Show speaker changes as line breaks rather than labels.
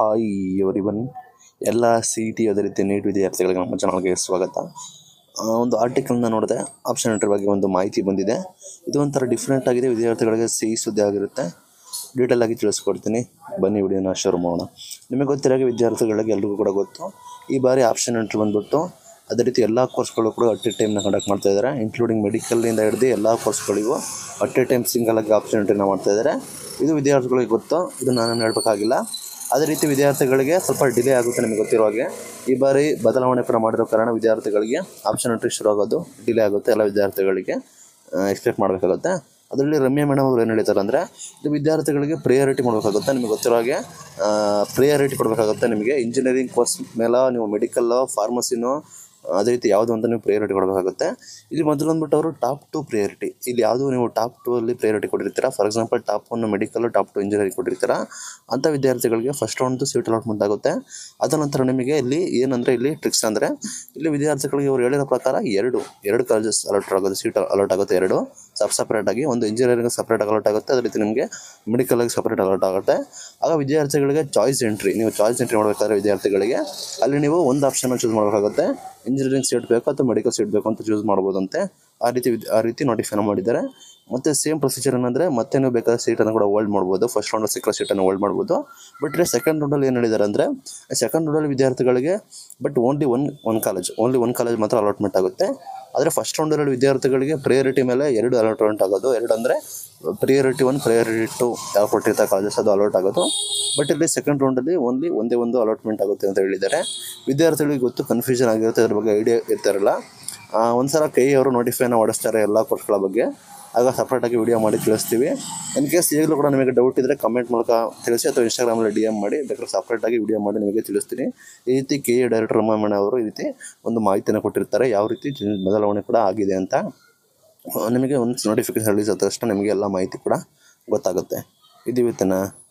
hi ಇವರಿವನ್ ಎಲ್ಲ C T ಅದೇ ರೀತಿ ನೀಟ್ ವಿದ್ಯಾರ್ಥಿಗಳಿಗೆ ನಮ್ಮ ಚಾನಲ್ಗೆ ಸ್ವಾಗತ ಆ, ಒಂದು ಆರ್ಟಿಕಲ್ನ ನೋಡಿದೆ ಆಪ್ಷನ್ ಎಂಟ್ರಿ ಬಗ್ಗೆ ಒಂದು ಮಾಹಿತಿ ಬಂದಿದೆ ಇದು ಒಂಥರ ಡಿಫ್ರೆಂಟ್ ಆಗಿದೆ ವಿದ್ಯಾರ್ಥಿಗಳಿಗೆ ಸಿಹಿ ಸುದ್ದಿ ಆಗಿರುತ್ತೆ ಡೀಟೇಲ್ ಆಗಿ ತಿಳಿಸ್ಕೊಡ್ತೀನಿ ಬನ್ನಿ ವಿಡಿಯೋನ ಶುರು ಮಾಡೋಣ ನಿಮಗೆ ಗೊತ್ತಿರೋ ವಿದ್ಯಾರ್ಥಿಗಳಿಗೆ ಎಲ್ರಿಗೂ ಕೂಡ ಗೊತ್ತು ಈ ಬಾರಿ ಆಪ್ಷನ್ ಎಂಟ್ರಿ ಬಂದ್ಬಿಟ್ಟು ಅದೇ ರೀತಿ ಎಲ್ಲ ಕೋರ್ಸ್ಗಳು ಕೂಡ ಅಟ್ ಎ ಟೈಮ್ನ ಕಂಡಕ್ಟ್ ಮಾಡ್ತಾ ಇದ್ದಾರೆ ಇನ್ಕ್ಲೂಡಿಂಗ್ ಮೆಡಿಕಲಿಂದ ಹಿಡಿದು ಎಲ್ಲ ಕೋರ್ಸ್ಗಳಿಗೂ ಅಟ್ ಎ ಟೈಮ್ ಸಿಂಗಲ್ ಆಗಿ ಆಪ್ಷನ್ ಎಂಟ್ರಿನ ಮಾಡ್ತಾ ಇದ್ದಾರೆ ಇದು ವಿದ್ಯಾರ್ಥಿಗಳಿಗೆ ಗೊತ್ತು ಇದು ನಾನು ಹೇಳಬೇಕಾಗಿಲ್ಲ ಅದೇ ರೀತಿ ವಿದ್ಯಾರ್ಥಿಗಳಿಗೆ ಸ್ವಲ್ಪ ಡಿಲೇ ಆಗುತ್ತೆ ನಿಮಗೆ ಗೊತ್ತಿರೋ ಹಾಗೆ ಈ ಬಾರಿ ಬದಲಾವಣೆ ಕೂಡ ಮಾಡಿರೋ ಕಾರಣ ವಿದ್ಯಾರ್ಥಿಗಳಿಗೆ ಆಪ್ಷನ್ ಎಂಟ್ರಿ ಶುರು ಆಗೋದು ಡಿಲೇ ಆಗುತ್ತೆ ಎಲ್ಲ ವಿದ್ಯಾರ್ಥಿಗಳಿಗೆ ಎಕ್ಸ್ಪೆಕ್ಟ್ ಮಾಡಬೇಕಾಗುತ್ತೆ ಅದರಲ್ಲಿ ರಮ್ಯಾ ಮೇಡಮ್ ಅವರು ಏನು ಹೇಳ್ತಾರೆ ಅಂದರೆ ಇದು ವಿದ್ಯಾರ್ಥಿಗಳಿಗೆ ಪ್ರಿಯಾರಿಟಿ ಮಾಡಬೇಕಾಗುತ್ತೆ ನಿಮಗೆ ಗೊತ್ತಿರೋ ಹಾಗೆ ಪ್ರಿಯಾರಿಟಿ ಕೊಡಬೇಕಾಗುತ್ತೆ ನಿಮಗೆ ಇಂಜಿನಿಯರಿಂಗ್ ಕೋರ್ಸ್ ಮೇಲೆ ನೀವು ಮೆಡಿಕಲ್ ಫಾರ್ಮಸಿನೋ ಅದೇ ರೀತಿ ಯಾವುದು ಅಂತ ನೀವು ಪ್ರಿಯಾರಿಟಿ ಕೊಡಬೇಕಾಗುತ್ತೆ ಇಲ್ಲಿ ಮೊದಲು ಬಂದ್ಬಿಟ್ಟು ಅವರು ಟಾಪ್ ಟು ಪ್ರಿಯಾರಿಟಿ ಇಲ್ಲಿ ಯಾವುದು ನೀವು ಟಾಪ್ ಟು ಅಲ್ಲಿ ಪ್ರಿಯಾರಿಟಿ ಕೊಟ್ಟಿರ್ತೀರಾ for example top one medical top two engineering ಕೊಟ್ಟಿರ್ತೀರಾ ಅಂಥ ವಿದ್ಯಾರ್ಥಿಗಳಿಗೆ ಫಸ್ಟ್ ರೌಂಡ್ದು ಸೀಟ್ ಅಲಾಟ್ಮೆಂಟ್ ಆಗುತ್ತೆ ಅದ ನಂತರ ನಿಮಗೆ ಇಲ್ಲಿ ಏನಂದರೆ ಇಲ್ಲಿ ಟ್ರಿಕ್ಸ್ ಅಂದರೆ ಇಲ್ಲಿ ವಿದ್ಯಾರ್ಥಿಗಳಿಗೆ ಇವರು ಹೇಳಿರೋ ಪ್ರಕಾರ ಎರಡು ಎರಡು ಕಾಲೇಜಸ್ ಅಲಾಟ್ ಆಗೋದು ಸೀಟ್ ಅಲಾಟ್ ಆಗುತ್ತೆ ಎರಡು ಸಬ್ ಸಪ್ರೇಟ್ ಆಗಿ ಒಂದು ಇಂಜಿನಿಯರಿಂಗ್ ಸಪ್ರೇಟ್ ಅಲಾಟ್ ಆಗುತ್ತೆ ಅದೇ ರೀತಿ ನಿಮಗೆ ಮೆಡಿಕಲ್ಗೆ ಸಪ್ರೇಟ್ ಅಲಾಟ್ ಆಗುತ್ತೆ ಆಗ ವಿದ್ಯಾರ್ಥಿಗಳಿಗೆ ಚಾಯ್ಸ್ ಎಂಟ್ರಿ ನೀವು ಚಾಯ್ಸ್ ಎಂಟ್ರಿ ಮಾಡಬೇಕಾದ್ರೆ ವಿದ್ಯಾರ್ಥಿಗಳಿಗೆ ಅಲ್ಲಿ ನೀವು ಒಂದು ಆಪ್ಷನ್ ಚೂಸ್ ಮಾಡಬೇಕಾಗುತ್ತೆ ಇಂಜಿನಿಯರಿಂಗ್ ಸೀಟ್ ಬೇಕು ಅಥವಾ ಮೆಡಿಕಲ್ ಸೀಟ್ ಬೇಕು ಅಂತ ಚೂಸ್ ಮಾಡ್ಬೋದಂತೆ ಆ ರೀತಿ ವಿದ್- ಆ ರೀತಿ ನೋಟಿಫೈನ ಮಾಡಿದ್ದಾರೆ ಮತ್ತು ಸೇಮ್ ಪ್ರೊಸೀಜರ್ ಏನಂದರೆ ಮತ್ತೆ ನೀವು ಬೇಕಾದ ಸೀಟನ್ನು ಕೂಡ ಹೋಲ್ಡ್ ಮಾಡ್ಬೋದು ಫಸ್ಟ್ ರೌಂಡ್ ಸಿಕ್ಕೋ ಸೀಟನ್ನು ಹೋಲ್ಡ್ ಮಾಡ್ಬೋದು ಬಟ್ ಇಲ್ಲಿ ಸೆಕೆಂಡ್ ರೌಂಡಲ್ಲಿ ಏನು ಹೇಳಿದ್ದಾರೆ ಅಂದರೆ ಸೆಕೆಂಡ್ ರೌಂಡಲ್ಲಿ ವಿದ್ಯಾರ್ಥಿಗಳಿಗೆ but only one one college only one college ಮಾತ್ರ ಅಲಾಟ್ಮೆಂಟ್ ಆಗುತ್ತೆ ಆದರೆ ಫಸ್ಟ್ ರೌಂಡಲ್ಲಿ ವಿದ್ಯಾರ್ಥಿಗಳಿಗೆ ಪ್ರಿಯಾರಿಟಿ ಮೇಲೆ ಎರಡು ಅಲಾಟ್ಮೆಂಟ್ ಆಗೋದು ಎರಡು ಅಂದರೆ ಪ್ರಿಯಾರಿಟಿ ಒನ್ ಪ್ರಿಯಾರಿಟಿ ಟು ಯಾವ ಕೊಟ್ಟಿರ್ತಾರೆ ಕಾಲೇಜಸ್ ಅದು ಅಲಾಟ್ ಆಗೋದು ಬಟ್ ಇಲ್ಲಿ ಸೆಕೆಂಡ್ ರೌಂಡಲ್ಲಿ ಓನ್ಲಿ ಒಂದೇ ಒಂದು ಅಲಾಟ್ಮೆಂಟ್ ಆಗುತ್ತೆ ಅಂತ ಹೇಳಿದ್ದಾರೆ ವಿದ್ಯಾರ್ಥಿಗಳಿಗೆ ಗೊತ್ತು ಕನ್ಫ್ಯೂಷನ್ ಆಗಿರುತ್ತೆ ಅದ್ರ ಬಗ್ಗೆ ಐಡಿಯಾ ಇರ್ತಾರಲ್ಲ ಆ, ಒಂದ್ಸಲ ಕೈ ಅವರು ನೋಟಿಫೈನ ಹೊಡಿಸ್ತಾರೆ ಎಲ್ಲ ಕೋರ್ಸ್ಗಳ ಬಗ್ಗೆ ಆಗ ಸಪ್ರೇಟಾಗಿ ವಿಡಿಯೋ ಮಾಡಿ ತಿಳಿಸ್ತೀವಿ ಇನ್ ಕೇಸ್ ಈಗಲೂ ಕೂಡ ನಿಮಗೆ ಡೌಟ್ ಇದ್ದರೆ ಕಮೆಂಟ್ ಮೂಲಕ ತಿಳಿಸಿ ಅಥವಾ ಇನ್ಸ್ಟಾಗ್ರಾಮಲ್ಲಿ ಡಿ ಎಮ್ ಮಾಡಿ ಬೇಕಾದ್ರೆ ಸಪ್ರೇಟಾಗಿ ವಿಡಿಯೋ ಮಾಡಿ ನಿಮಗೆ ತಿಳಿಸ್ತೀನಿ ಈ ರೀತಿ ಕೆ ಎ ಡೈರೆಕ್ಟರ್ ರಮಣ ಅವರು ಈ ರೀತಿ ಒಂದು ಮಾಹಿತಿಯನ್ನು ಕೊಟ್ಟಿರ್ತಾರೆ ಯಾವ ರೀತಿ ಚೇಂಜ್ ಬದಲಾವಣೆ ಕೂಡ ಆಗಿದೆ ಅಂತ ಆ, ನಿಮಗೆ ಒಂದು ನೋಟಿಫಿಕೇಶನ್ ರಿಲೀಸ್ ಆದ ತಕ್ಷಣ ನಿಮಗೆ ಎಲ್ಲ ಮಾಹಿತಿ ಕೂಡ ಗೊತ್ತಾಗುತ್ತೆ ಇದು ಇವತ್ತಿನ